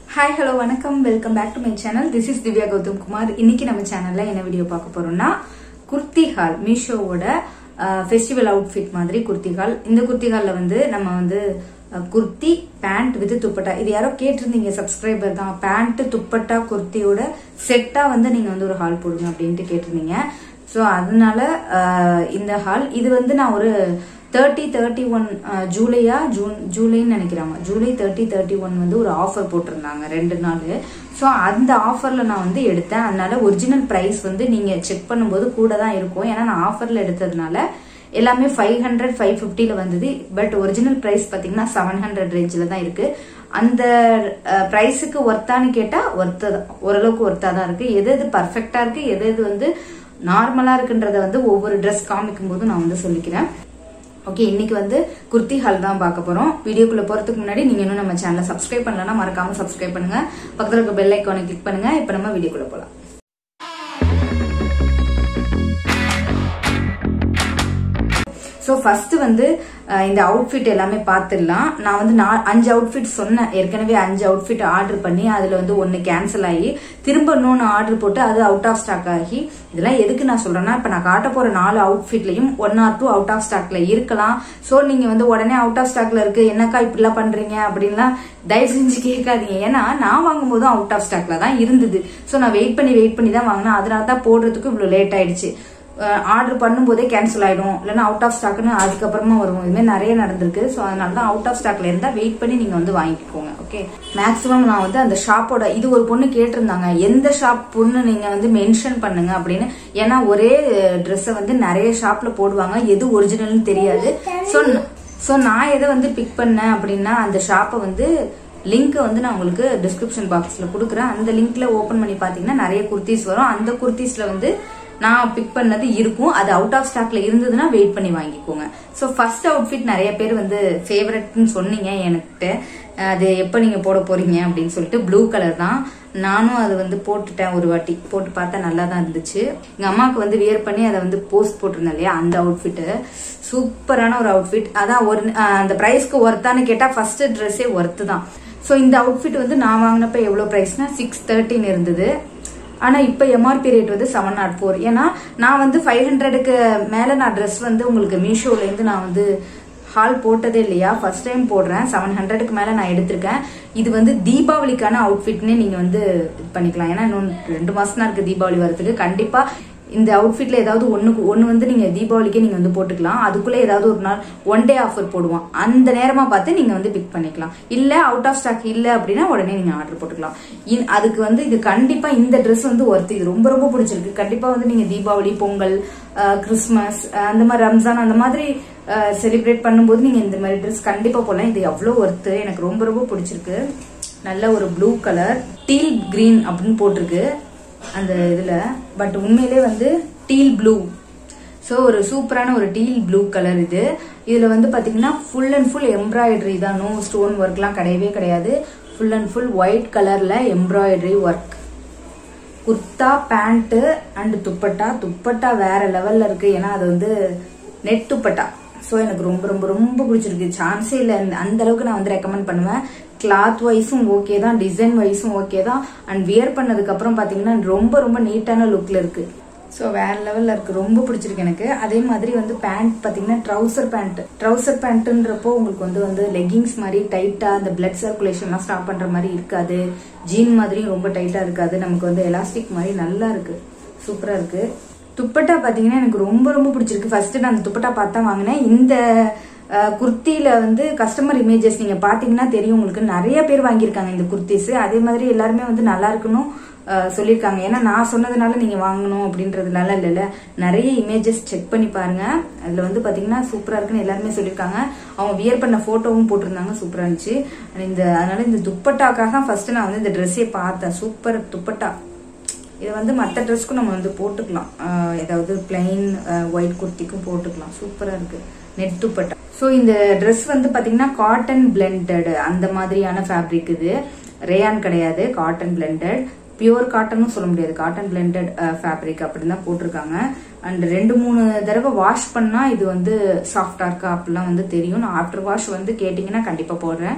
hi hello வணக்கம் welcome back to my channel this is Divya Gautham Kumar இன்னைக்கு நம்ம சேனல்ல என்ன வீடியோ பார்க்க போறோம்னா குர்த்தி ஹால் மீஷோவோட ஃபெஸ்டிவல் அவுட்ஃபிட் மாதிரி குர்த்தி ஹால் இந்த குர்த்தி ஹால்ல வந்து நம்ம வந்து அஹ், குர்த்தி பேண்ட் வித் துப்பட்டா இது யாரோ கேட்டிருந்தீங்க சப்ஸ்கிரைபர் தான் பேண்ட் துப்பட்டா குர்த்தியோட செட்டா வந்து நீங்க வந்து ஒரு ஹால் போடுங்க அப்படின்ட்டு கேட்டிருந்தீங்க ஸோ அதனால அஹ், இந்த ஹால் இது வந்து நான் ஒரு தேர்ட்டி தேர்ட்டி ஒன் ஜூலையா ஜூன் ஜூலைன்னு நினைக்கிறாங்க ஜூலை தேர்ட்டி தேர்ட்டி ஒன் வந்து ஒரு ஆஃபர் போட்டிருந்தாங்க ரெண்டு நாள் ஸோ அந்த ஆஃபரில் நான் வந்து எடுத்தேன் அதனால ஒரிஜினல் ப்ரைஸ் வந்து நீங்கள் செக் பண்ணும்போது கூட தான் இருக்கும் ஏன்னா நான் ஆஃபரில் எடுத்ததுனால எல்லாமே ஃபைவ் ஹண்ட்ரட் ஃபைவ் ஃபிஃப்டியில் வந்தது பட் ஒரிஜினல் ப்ரைஸ் பார்த்தீங்கன்னா செவன் ஹண்ட்ரட் ரேஞ்சில் தான் இருக்கு அந்த ப்ரைஸுக்கு ஒர்த்தான்னு கேட்டால் ஒர்த்து தான் ஓரளவுக்கு ஒர்த்தாக தான் இருக்கு எது எது பர்ஃபெக்டாக இருக்கு எது எது வந்து நார்மலாக இருக்குன்றத வந்து ஒவ்வொரு ட்ரெஸ் காமிக்கும் போது நான் வந்து சொல்லிக்கிறேன் ஓகே இன்னைக்கு வந்து குர்த்தி ஹால் தான் பார்க்க போறோம் வீடியோக்குள்ள போறதுக்கு முன்னாடி நீங்க இன்னும் நம்ம சேனலை சப்ஸ்கிரைப் பண்ணலன்னா மறக்காம சப்ஸ்கிரைப் பண்ணுங்க பக்கத்துல இருக்க பெல் ஐக்கானை கிளிக் பண்ணுங்க இப்போ நம்ம வீடியோக்குள்ள போலாம் ஸோ ஃபர்ஸ்ட் வந்து அஹ், இந்த அவுட்ஃபிட் எல்லாமே பார்த்துடலாம் நான் வந்து நான் அஞ்சு அவுட்ஃபிட் சொன்னேன் ஏற்கனவே அஞ்சு அவுட்ஃபிட் ஆர்டர் பண்ணி அதில் வந்து ஒன்று கேன்சல் ஆகி திரும்ப இன்னொன்று ஆர்டர் போட்டு அது அவுட் ஆஃப் ஸ்டாக் ஆகி இதெல்லாம் எதுக்கு நான் சொல்றேன்னா இப்போ நான் காட்ட போற நாலு அவுட்ஃபிட்லையும் one or two out of ஸ்டாக்ல இருக்கலாம் ஸோ நீங்க வந்து உடனே அவுட் ஆஃப் ஸ்டாக்ல இருக்கு என்னக்கா இப்படிலாம் பண்றீங்க அப்படின்லாம் தயவு செஞ்சு கேட்காதீங்க ஏன்னா நான் வாங்கும் போதும் அவுட் ஆஃப் ஸ்டாக்ல தான் இருந்தது ஸோ நான் வெயிட் பண்ணி வெயிட் பண்ணி தான் வாங்கினேன் அதனால தான் போடுறதுக்கு இவ்வளோ லேட் ஆயிடுச்சு ஆர்டர் பண்ணும்போதே கேன்சல் ஆயிடும் இல்லைன்னா அவுட் ஆஃப் ஸ்டாக்னு அதுக்கப்புறமா வரும் இது மாதிரி நிறைய நடந்திருக்கு ஸோ அதனால தான் அவுட் ஆஃப் ஸ்டாக்ல இருந்தா வெயிட் பண்ணி நீங்க வந்து வாங்கிக்கோங்க ஓகே மேக்ஸிமம் நான் வந்து அந்த ஷாப்போட இது ஒரு பொண்ணு கேட்டிருந்தாங்க எந்த ஷாப் பொண்ணு நீங்க வந்து மென்ஷன் பண்ணுங்க அப்படின்னு ஏன்னா ஒரே ட்ரெஸ்ஸை வந்து நிறைய ஷாப்ல போடுவாங்க எது ஒரிஜினல்னு தெரியாது ஸோ ஸோ நான் எதை வந்து பிக் பண்ணேன் அப்படின்னா அந்த ஷாப்பை வந்து லிங்க் வந்து நான் உங்களுக்கு டிஸ்கிரிப்ஷன் பாக்ஸ்ல கொடுக்குறேன் அந்த லிங்க்ல ஓபன் பண்ணி பாத்தீங்கன்னா நிறைய குர்த்திஸ் வரும் அந்த குர்த்திஸ்ல வந்து நான் பிக் பண்ணது இருக்கும் அது அவுட் ஆஃப் ஸ்டாக்ல இருந்ததுன்னா வெயிட் பண்ணி வாங்கிக்கோங்க ஸோ ஃபர்ஸ்ட் அவுட்ஃபிட் நிறைய பேர் வந்து ஃபேவரட்னு சொன்னீங்க எனக்கிட்ட அது எப்போ நீங்க போட போறீங்க அப்படின்னு சொல்லிட்டு ப்ளூ கலர் தான் நானும் அது வந்து போட்டுட்டேன் ஒரு வாட்டி போட்டு பார்த்தா நல்லா தான் இருந்துச்சு எங்க அம்மாவுக்கு வந்து வியர் பண்ணி அதை வந்து போஸ்ட் போட்டிருந்தேன் இல்லையா அந்த அவுட்ஃபிட்டு சூப்பரான ஒரு அவுட்ஃபிட் அதான் ஒரு அஹ், அந்த ப்ரைஸ்க்கு ஒர்த்தான்னு கேட்டா ஃபர்ஸ்ட் ட்ரெஸ்ஸே ஒர்த்து தான் ஸோ இந்த அவுட்ஃபிட் வந்து நான் வாங்கினப்ப எவ்வளோ ப்ரைஸ்னா சிக்ஸ் தேர்ட்டின் இருந்தது ஆனா இப்போ எம்ஆர்பி ரேட் வந்து செவன் நாட் ஃபோர் ஏன்னா நான் வந்து ஃபைவ் ஹண்ட்ரடுக்கு மேல நான் ட்ரெஸ் வந்து உங்களுக்கு மீஷோல இருந்து நான் வந்து ஹால் போட்டதே இல்லையா ஃபர்ஸ்ட் டைம் போடுறேன் செவன் ஹண்ட்ரடுக்கு மேல நான் எடுத்திருக்கேன் இது வந்து தீபாவளிக்கான அவுட்ஃபிட்னே நீங்க வந்து இது பண்ணிக்கலாம் ஏன்னா இன்னும் ரெண்டு மாசம் தான் இருக்கு தீபாவளி வரதுக்கு கண்டிப்பா இந்த அவுட்ஃபிட்ல ஏதாவது ஒண்ணுக்கு ஒன்னு வந்து நீங்க தீபாவளிக்கே நீங்க வந்து போட்டுக்கலாம் அதுக்குள்ள ஏதாவது ஒரு நாள் ஒன் டே ஆஃபர் போடுவான் அந்த நேரமா பார்த்து நீங்க வந்து பிக் பண்ணிக்கலாம் இல்ல அவுட் ஆஃப் ஸ்டாக் இல்ல அப்படின்னா உடனே நீங்க ஆர்டர் போட்டுக்கலாம் இ- அதுக்கு வந்து இது கண்டிப்பா இந்த Dress வந்து ஒர்த்து இது ரொம்ப ரொம்ப பிடிச்சிருக்கு கண்டிப்பா வந்து நீங்க தீபாவளி பொங்கல் அஹ், கிறிஸ்மஸ் அஹ், அந்த மாதிரி ரம்ஜான் அந்த மாதிரி செலிப்ரேட் பண்ணும்போது நீங்க இந்த மாதிரி Dress கண்டிப்பா போடலாம் இது எவ்வளவு ஒர்த்து எனக்கு ரொம்ப ரொம்ப பிடிச்சிருக்கு நல்ல ஒரு ப்ளூ கலர் டீல் கிரீன் அப்படின்னு போட்டிருக்கு அந்த இதுல பட் உண்மையிலே வந்து டீல் ப்ளூ ஸோ ஒரு சூப்பரான ஒரு டீல் ப்ளூ கலர் இது இதுல வந்து பாத்தீங்கன்னா ஃபுல் அண்ட் ஃபுல் எம்ப்ராய்டரி தான் நோ ஸ்டோன் ஒர்க்லாம் கிடையவே கிடையாது ஃபுல் அண்ட் ஃபுல் ஒயிட் கலர்ல embroidery work kurta pant and dupatta dupatta வேற லெவல்ல இருக்கு ஏன்னா அது வந்து நெட் துப்பட்டா ஸோ எனக்கு ரொம்ப ரொம்ப ரொம்ப பிடிச்சிருக்கு சான்ஸே இல்லை அந்த- அந்த அளவுக்கு நான் வந்து ரெக்கமெண்ட் பண்ணுவேன் கிளாத் வைஸும் ஓகே தான் டிசைன் வைஸும் ஓகே தான் அண்ட் வியர் பண்ணதுக்கு அப்புறம் பாத்தீங்கன்னா ரொம்ப ரொம்ப நீட்டான லுக்ல இருக்கு ஸோ வேற லெவல்ல இருக்கு ரொம்ப பிடிச்சிருக்கு எனக்கு அதே மாதிரி வந்து பேண்ட் பாத்தீங்கன்னா ட்ரௌசர் பேண்ட் ட்ரௌசர் பேண்ட்ன்றப்போ உங்களுக்கு வந்து வந்து லெகிங்ஸ் மாதிரி டைட்டா அந்த பிளட் சர்க்குலேஷன்லாம் ஸ்டாப் பண்ற மாதிரி இருக்காது ஜீன் மாதிரியும் ரொம்ப டைட்டா இருக்காது நமக்கு வந்து எலாஸ்டிக் மாதிரி நல்லா இருக்கு சூப்பரா இருக்கு துப்பட்டா பாத்தீங்கன்னா எனக்கு ரொம்ப ரொம்ப பிடிச்சிருக்கு ஃபர்ஸ்ட் நான் அந்த துப்பட்டா பார்த்தா வாங்கினேன் இந்த அஹ், குர்த்தியில வந்து கஸ்டமர் இமேஜஸ் நீங்க பாத்தீங்கன்னா தெரியும் உங்களுக்கு நிறைய பேர் வாங்கியிருக்காங்க இந்த குர்த்திஸ் அதே மாதிரி எல்லாருமே வந்து நல்லா இருக்கணும் அஹ், சொல்லியிருக்காங்க ஏன்னா நான் சொன்னதுனால நீங்க வாங்கணும் அப்படின்றதுனால இல்லைல்ல நிறைய இமேஜஸ் செக் பண்ணி பாருங்க அதுல வந்து பாத்தீங்கன்னா சூப்பரா இருக்குன்னு எல்லாருமே சொல்லியிருக்காங்க அவங்க வியர் பண்ண போட்டோவும் போட்டிருந்தாங்க சூப்பரா இருந்துச்சு And இந்த அதனால இந்த துப்பட்டாக்காக ஃபர்ஸ்ட் நான் வந்து இந்த ட்ரெஸ்ஸே பார்த்தேன் சூப்பர் துப்பட்டா இது வந்து மற்ற ட்ரெஸ்க்கும் நம்ம வந்து போட்டுக்கலாம் ஆஹ் ஏதாவது பிளைன் ஒயிட் குர்த்திக்கும் போட்டுக்கலாம் சூப்பரா இருக்கு நெட் துப்பட்டா ஸோ இந்த Dress வந்து பாத்தீங்கன்னா காட்டன் பிளெண்டட் அந்த மாதிரியான ஃபேப்ரிக் இது ரேயான் கிடையாது காட்டன் பிளெண்டட் பியூர் காட்டனும் சொல்ல முடியாது காட்டன் பிளெண்டட் ஃபேப்ரிக் அப்படின்னு தான் போட்டிருக்காங்க அண்ட் ரெண்டு மூணு தடவை வாஷ் பண்ணா இது வந்து சாஃப்டா இருக்கா அப்படிலாம் வந்து தெரியும் நான் ஆஃப்டர் வாஷ் வந்து கேட்டிங்கன்னா கண்டிப்பா போடுறேன்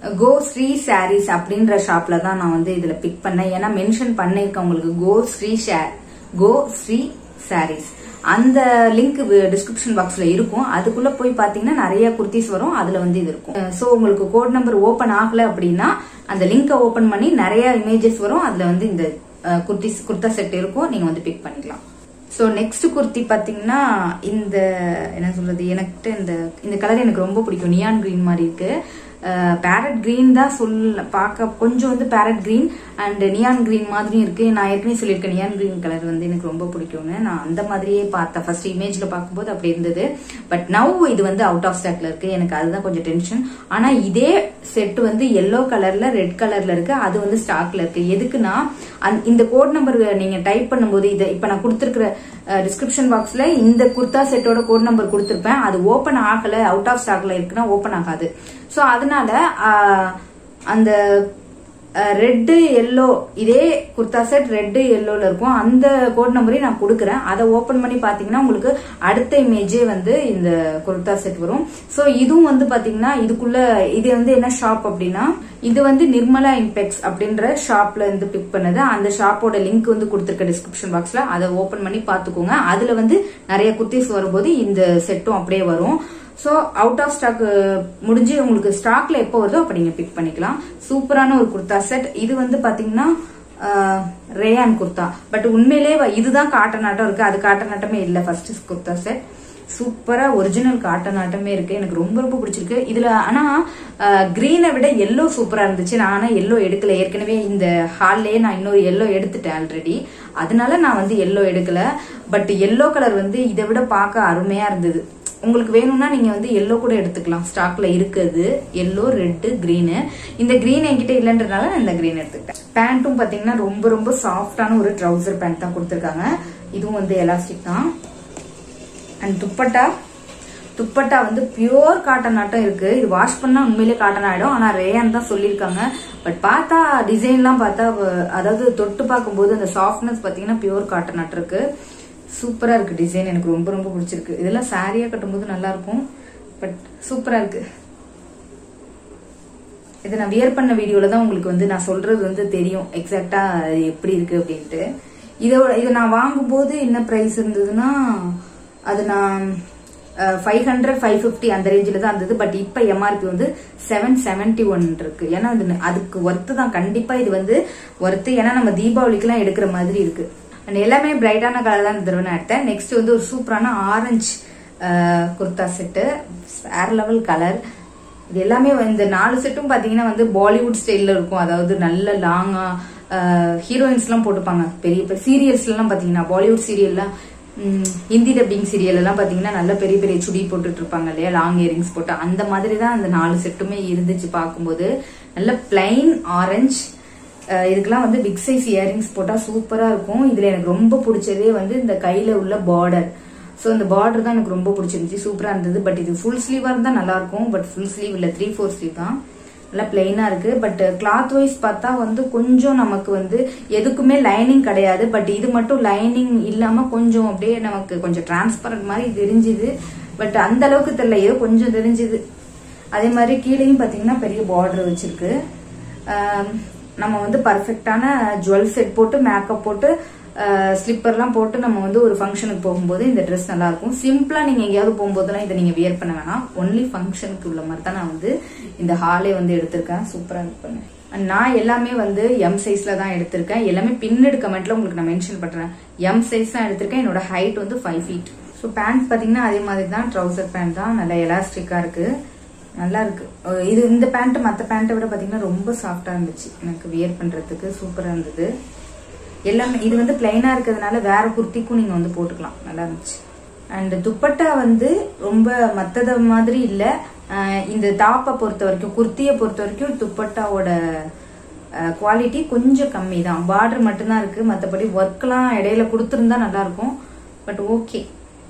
கோ ஸ்ரீ சாரீஸ் அப்படின்ற ஷாப்ல தான் நான் வந்து இதுல பிக் பண்ணேன் ஏன்னா மென்ஷன் பண்ணிருக்கேன் உங்களுக்கு கோ ஸ்ரீ கோ ஸ்ரீ சாரீஸ் அந்த லிங்க் டிஸ்கிரிப்ஷன் பாக்ஸ்ல இருக்கும் அதுக்குள்ள போய் பாத்தீங்கன்னா நிறைய குர்த்திஸ் வரும் அதுல வந்து இது இருக்கும் சோ உங்களுக்கு கோட் நம்பர் ஓபன் ஆகல அப்படின்னா அந்த லிங்கை ஓபன் பண்ணி நிறைய இமேஜஸ் வரும் அதுல வந்து இந்த குர்த்திஸ் குர்த்தா செட் இருக்கும் நீங்க வந்து பிக் பண்ணிக்கலாம் ஸோ நெக்ஸ்ட் குர்த்தி பார்த்தீங்கன்னா இந்த என்ன சொல்றது எனக்கு இந்த இந்த கலர் எனக்கு ரொம்ப பிடிக்கும் நியான் கிரீன் மாதிரி இருக்கு பேரட் கிரீன் தான் சொல்ல பார்க்க கொஞ்சம் வந்து parrot green and neon green மாதிரியும் இருக்கு நான் ஏற்கனவே சொல்லியிருக்கேன் நியான் கிரீன் கலர் வந்து எனக்கு ரொம்ப பிடிக்கும்னு நான் அந்த மாதிரியே பார்த்தேன் ஃபர்ஸ்ட் இமேஜ்ல பார்க்கும்போது அப்படி இருந்தது பட் நவ் இது வந்து அவுட் ஆஃப் ஸ்டாக்ல இருக்கு எனக்கு அதுதான் கொஞ்சம் டென்ஷன் ஆனா இதே செட் வந்து எல்லோ கலர்ல ரெட் கலர்ல இருக்கு அது வந்து ஸ்டாக்ல இருக்கு எதுக்குன்னா இந்த கோட் நம்பர் நீங்க டைப் பண்ணும்போது இதை இப்ப நான் கொடுத்துருக்கிற டிஸ்கிரிப்ஷன் பாக்ஸ்ல இந்த குர்த்தா செட்டோட கோட் நம்பர் கொடுத்துருப்பேன் அது ஓபன் ஆகல அவுட் ஆஃப் ஸ்டாக்ல இருக்குன்னா ஓபன் ஆகாது ஸோ அதனால அந்த ரெட்டு எல்லோ இதே குர்த்தா செட் ரெட்டு எல்லோல இருக்கும் அந்த கோட் நம்பரையும் நான் கொடுக்குறேன் அதை ஓபன் பண்ணி பாத்தீங்கன்னா உங்களுக்கு அடுத்த இமேஜே வந்து இந்த குர்த்தா செட் வரும் ஸோ இதுவும் வந்து பாத்தீங்கன்னா இதுக்குள்ள இது வந்து என்ன ஷாப் அப்படின்னா இது வந்து நிர்மலா இம்பெக்ஸ் அப்படின்ற ஷாப்ல இருந்து பிக் பண்ணது அந்த ஷாப்போட லிங்க் வந்து கொடுத்துருக்க டிஸ்கிரிப்ஷன் பாக்ஸ்ல அதை ஓபன் பண்ணி பாத்துக்கோங்க அதுல வந்து நிறைய குர்த்திஸ் வரும்போது இந்த செட்டும் அப்படியே வரும் ஸோ அவுட் ஆஃப் ஸ்டாக் முடிஞ்சு உங்களுக்கு ஸ்டாக்ல எப்போ வருதோ அப்போ நீங்க பிக் பண்ணிக்கலாம் சூப்பரான ஒரு குர்த்தா செட் இது வந்து பாத்தீங்கன்னா ரேயான் குர்த்தா பட் உண்மையிலே இதுதான் காட்டன் ஆட்டம் இருக்கு அது காட்டன் ஆட்டமே இல்லை ஃபர்ஸ்ட் குர்த்தா செட் சூப்பரா ஒரிஜினல் காட்டன் ஆட்டமே இருக்கு எனக்கு ரொம்ப ரொம்ப பிடிச்சிருக்கு இதுல ஆனா கிரீனை விட எல்லோ சூப்பரா இருந்துச்சு நான் ஆனா எல்லோ எடுக்கல ஏற்கனவே இந்த ஹால்லயே நான் இன்னொரு எல்லோ எடுத்துட்டேன் ஆல்ரெடி அதனால நான் வந்து எல்லோ எடுக்கல பட் எல்லோ கலர் வந்து இதை விட பார்க்க அருமையா இருந்தது உங்களுக்கு வேணும்னா நீங்க வந்து எல்லோ கூட எடுத்துக்கலாம் ஸ்டாக்ல இருக்குது எல்லோ ரெட்டு கிரீனு இந்த கிரீன் என்கிட்ட இல்லைன்றதுனால நான் இந்த கிரீன் எடுத்துக்கிட்டேன் பேண்ட்டும் பாத்தீங்கன்னா ரொம்ப ரொம்ப சாஃப்டான ஒரு ட்ரௌசர் பேண்ட் தான் கொடுத்துருக்காங்க இதுவும் வந்து எலாஸ்டிக் தான் அண்ட் துப்பட்டா துப்பட்டா வந்து பியோர் காட்டன் ஆட்டம் இருக்கு இது வாஷ் பண்ணா உண்மையிலே காட்டன் ஆயிடும் ஆனா ரேயான் தான் சொல்லியிருக்காங்க பட் பார்த்தா டிசைன்லாம் பார்த்தா அதாவது தொட்டு பார்க்கும்போது அந்த சாஃப்ட்னஸ் பாத்தீங்கன்னா பியோர் காட்டன் ஆட்டம் இருக்கு சூப்பரா இருக்கு டிசைன் எனக்கு ரொம்ப ரொம்ப பிடிச்சிருக்கு இதெல்லாம் சாரியா கட்டும்போது நல்லா இருக்கும் பட் சூப்பரா இருக்கு இதை நான் வியர் பண்ண வீடியோல தான் உங்களுக்கு வந்து நான் சொல்றது வந்து தெரியும் எக்ஸாக்டா எப்படி இருக்கு அப்படின்ட்டு இதோட இதை நான் வாங்கும்போது என்ன பிரைஸ் இருந்ததுன்னா அது நான் ஃபைவ் ஹண்ட்ரட் ஃபைவ் ஃபிஃப்டி அந்த ரேஞ்சில் தான் இருந்தது பட் இப்போ எம்ஆர்பி வந்து செவன் செவன்டி ஒன் இருக்கு ஏன்னா அது அதுக்கு ஒர்த்து தான் கண்டிப்பா இது வந்து ஒர்த்து ஏன்னா நம்ம தீபாவளிக்கெல்லாம் எடுக்கிற மாதிரி இருக்கு அண்ட் எல்லாமே பிரைட்டான கலர் தான் இந்த தடவை நான் எடுத்தேன் நெக்ஸ்ட் வந்து ஒரு சூப்பரான ஆரஞ்சு குர்தா செட்டு வேற லெவல் கலர் இது எல்லாமே இந்த நாலு செட்டும் பாத்தீங்கன்னா வந்து பாலிவுட் ஸ்டைல்ல இருக்கும் அதாவது நல்ல லாங்கா ஹீரோயின்ஸ் எல்லாம் போட்டுப்பாங்க பெரிய பெரிய சீரியல்ஸ் எல்லாம் பாத்தீங்கன்னா பாலிவுட் சீரியல்லாம் ஹிந்தி டப்பிங் சீரியல் எல்லாம் பாத்தீங்கன்னா நல்ல பெரிய பெரிய சுடி போட்டுட்டு இருப்பாங்க இல்லையா லாங் இயரிங்ஸ் போட்டு அந்த மாதிரி தான் அந்த நாலு செட்டுமே இருந்துச்சு பார்க்கும்போது நல்ல பிளைன் ஆரஞ்சு இதுக்கெல்லாம் வந்து பிக் சைஸ் இயரிங்ஸ் போட்டா சூப்பரா இருக்கும் இதுல எனக்கு ரொம்ப பிடிச்சதே வந்து இந்த கையில உள்ள பார்டர் ஸோ இந்த பார்டர் தான் எனக்கு ரொம்ப பிடிச்சிருந்துச்சு சூப்பரா இருந்தது பட் இது ஃபுல் ஸ்லீவா இருந்தா நல்லா இருக்கும் பட் ஃபுல் ஸ்லீவ் இல்ல த்ரீ ஃபோர் ஸ்லீவ் தான் நல்லா பிளெயினா இருக்கு பட் கிளாத் வைஸ் பார்த்தா வந்து கொஞ்சம் நமக்கு வந்து எதுக்குமே லைனிங் கிடையாது பட் இது மட்டும் லைனிங் இல்லாம கொஞ்சம் அப்படியே நமக்கு கொஞ்சம் டிரான்ஸ்பரண்ட் மாதிரி தெரிஞ்சுது பட் அந்த அளவுக்கு தெரியல ஏதோ கொஞ்சம் தெரிஞ்சுது அதே மாதிரி கீழேயும் பாத்தீங்கன்னா பெரிய பார்டர் வச்சிருக்கு நம்ம வந்து பர்ஃபெக்டான ஜுவல் செட் போட்டு மேக்கப் போட்டு ஸ்லிப்பர்லாம் போட்டு நம்ம வந்து ஒரு ஃபங்க்ஷனுக்கு போகும்போது இந்த ட்ரெஸ் நல்லா இருக்கும் சிம்பிளா நீங்க எங்கேயாவது போகும்போதெல்லாம் இதை நீங்க வியர் பண்ண வேணாம் ஒன்லி ஃபங்க்ஷனுக்கு உள்ள மாதிரி தான் நான் வந்து இந்த ஹாலே வந்து எடுத்திருக்கேன் சூப்பரா இருக்கு பண்ணேன் நான் எல்லாமே வந்து எம் சைஸ்ல தான் எடுத்திருக்கேன் எல்லாமே பின்னடு கமெண்ட்ல உங்களுக்கு நான் மென்ஷன் பண்றேன் எம் சைஸ் தான் எடுத்திருக்கேன் என்னோட ஹைட் வந்து ஃபைவ் ஃபீட் ஸோ பேண்ட் பாத்தீங்கன்னா அதே மாதிரி தான் ட்ரௌசர் பேண்ட் தான் நல்லா எலாஸ்டிக்கா இருக்கு நல்லா இருக்கு இது இந்த பேண்ட் மற்ற பேண்ட்டை விட பாத்தீங்கன்னா ரொம்ப சாஃப்டா இருந்துச்சு எனக்கு வியர் பண்றதுக்கு சூப்பரா இருந்தது எல்லாமே இது வந்து பிளைனா இருக்கிறதுனால வேற குர்த்திக்கும் நீங்க வந்து போட்டுக்கலாம் நல்லா இருந்துச்சு அண்ட் துப்பட்டா வந்து ரொம்ப மத்தத மாதிரி இல்ல இந்த டாப்பை பொறுத்த வரைக்கும் குர்த்தியை பொறுத்த வரைக்கும் துப்பட்டாவோட குவாலிட்டி கொஞ்சம் கம்மி தான் பார்டர் மட்டும்தான் இருக்கு மற்றபடி ஒர்க்லாம் இடையில கொடுத்துருந்தா நல்லா இருக்கும் பட் ஓகே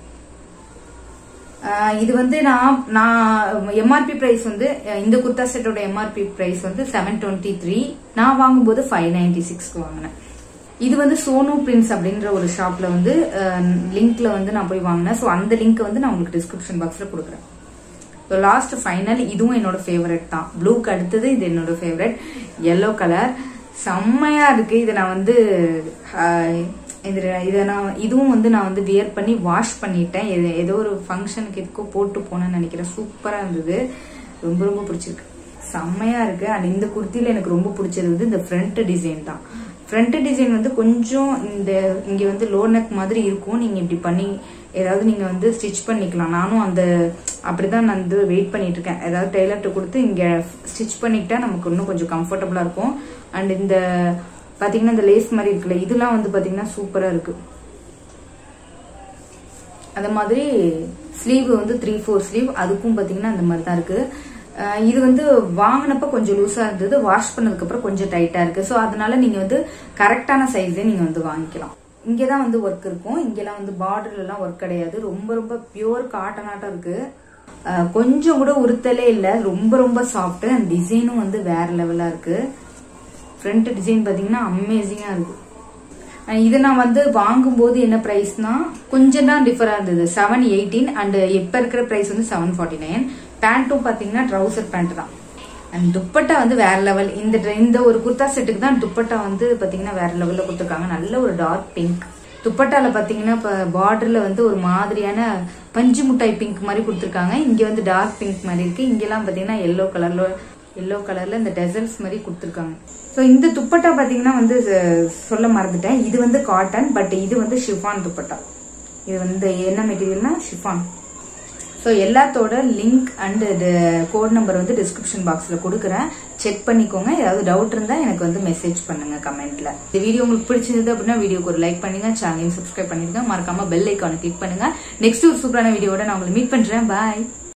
இது வந்து நான் நான் எம்ஆர்பி பிரைஸ் வந்து இந்த குர்த்தா செட்டோட எம்ஆர்பி பிரைஸ் வந்து செவன் டுவெண்ட்டி த்ரீ நான் வாங்கும்போது ஃபைவ் நைன்டி சிக்ஸ்க்கு வாங்கினேன் இது வந்து சோனு பிரின்ஸ் அப்படின்ற ஒரு ஷாப்ல வந்து லிங்க்ல வந்து நான் போய் வாங்கினேன் ஸோ அந்த லிங்க் வந்து நான் உங்களுக்கு டிஸ்கிரிப்ஷன் பாக்ஸ்ல கொடுக்குறேன் லாஸ்ட் ஃபைனல் இதுவும் என்னோட ஃபேவரட் தான் ப்ளூக்கு அடுத்தது இது என்னோட ஃபேவரட் எல்லோ கலர் செம்மையா இருக்கு இதை நான் வந்து ஆஹ், இது இதை நான் இதுவும் வந்து நான் வந்து வியர் பண்ணி வாஷ் பண்ணிட்டேன் இது ஏதோ ஒரு ஃபங்க்ஷனுக்கு எதுக்கோ போட்டு போனேன்னு நினைக்கிறேன் சூப்பரா இருந்தது ரொம்ப ரொம்ப பிடிச்சிருக்கு செம்மையா இருக்கு அண்ட் இந்த குர்த்தியில எனக்கு ரொம்ப பிடிச்சது வந்து இந்த ஃப்ரண்ட் டிசைன் தான் ஃப்ரண்ட் டிசைன் வந்து கொஞ்சம் இந்த இங்க வந்து லோ நெக் மாதிரி இருக்கும் நீங்க இப்படி பண்ணி ஏதாவது நீங்க வந்து ஸ்டிச் பண்ணிக்கலாம் நானும் அந்த அப்படிதான் நான் வந்து வெயிட் பண்ணிட்டு இருக்கேன் ஏதாவது டெய்லர்கிட்ட கொடுத்து இங்க ஸ்டிச் பண்ணிக்கிட்டா நமக்கு இன்னும் கொஞ்சம் கம்ஃபர்டபுளா இருக்கும் அண்ட் இந்த பாத்தீங்கன்னா இந்த லேஸ் மாதிரி இருக்குல்ல இதெல்லாம் வந்து பாத்தீங்கன்னா சூப்பரா இருக்கு அந்த மாதிரி ஸ்லீவ் வந்து த்ரீ ஃபோர் ஸ்லீவ் அதுக்கும் பாத்தீங்கன்னா அந்த மாதிரி தான் இருக்கு அஹ் இது வந்து வாங்கினப்ப கொஞ்சம் லூஸா இருந்தது வாஷ் பண்ணதுக்கு அப்புறம் கொஞ்சம் டைட்டா இருக்கு ஸோ அதனால நீங்க வந்து கரெக்டான சைஸே நீங்க வந்து வாங்கிக்கலாம் இங்கதான் வந்து ஒர்க் இருக்கும் இங்கெல்லாம் வந்து பார்டர்ல எல்லாம் ஒர்க் கிடையாது ரொம்ப ரொம்ப பியூர் காட்டனாட்டம் இருக்கு அஹ் கொஞ்சம் கூட உறுத்தலே இல்ல ரொம்ப ரொம்ப சாஃப்ட் அண்ட் டிசைனும் வந்து வேற லெவலா இருக்கு ஃப்ரண்ட் டிசைன் பாத்தீங்கன்னா அமேசிங்கா இருக்கு அஹ் இது நான் வந்து வாங்கும்போது என்ன பிரைஸ்னா கொஞ்சம் தான் டிஃபரா இருந்தது செவன் எயிட்டீன் அண்ட் இப்ப இருக்கிற பிரைஸ் வந்து செவன் ஃபார்ட்டி நைன் பேண்ட்டும் பாத்தீங்கன்னா ட்ரௌசர் பேண்ட் தான் அண்ட் துப்பட்டா வந்து வேற லெவல் இந்த dre- இந்த ஒரு குர்தா செட்டுக்கு தான் துப்பட்டா வந்து பாத்தீங்கன்னா வேற லெவல்ல கொடுத்துருக்காங்க நல்ல ஒரு டார்க் பிங்க் துப்பட்டால பாத்தீங்கன்னா இப்ப பார்டர்ல வந்து ஒரு மாதிரியான பஞ்சு முட்டாய் பிங்க் மாதிரி கொடுத்துருக்காங்க இங்க வந்து டார்க் பிங்க் மாதிரி இருக்கு இங்கெல்லாம் பாத்தீங்கன்னா எல்லோ கலர்ல எல்லோ கலர்ல இந்த டெசல்ஸ் மாதிரி கொடுத்துருக்காங்க ஸோ இந்த துப்பட்டா பாத்தீங்கன்னா வந்து அஹ், சொல்ல மறந்துட்டேன் இது வந்து காட்டன் பட் இது வந்து ஷிஃபான் துப்பட்டா இது வந்து என்ன மெட்டீரியல்னா ஷிஃபான் ஸோ எல்லாத்தோட லிங்க் அண்ட் கோட் நம்பர் வந்து டிஸ்கிரிப்ஷன் பாக்ஸில் கொடுக்குறேன் செக் பண்ணிக்கோங்க ஏதாவது டவுட் இருந்தால் எனக்கு வந்து மெசேஜ் பண்ணுங்க கமெண்ட்ல இந்த வீடியோ உங்களுக்கு பிடிச்சிருந்தது அப்படின்னா வீடியோக்கு ஒரு லைக் பண்ணுங்க சேனலையும் சப்ஸ்கிரைப் பண்ணிருங்க மறக்காம பெல் ஐக்கானை கிளிக் பண்ணுங்க நெக்ஸ்ட் ஒரு சூப்பரான வீடியோட நான் உங்களை மீட் பண்றேன் பாய்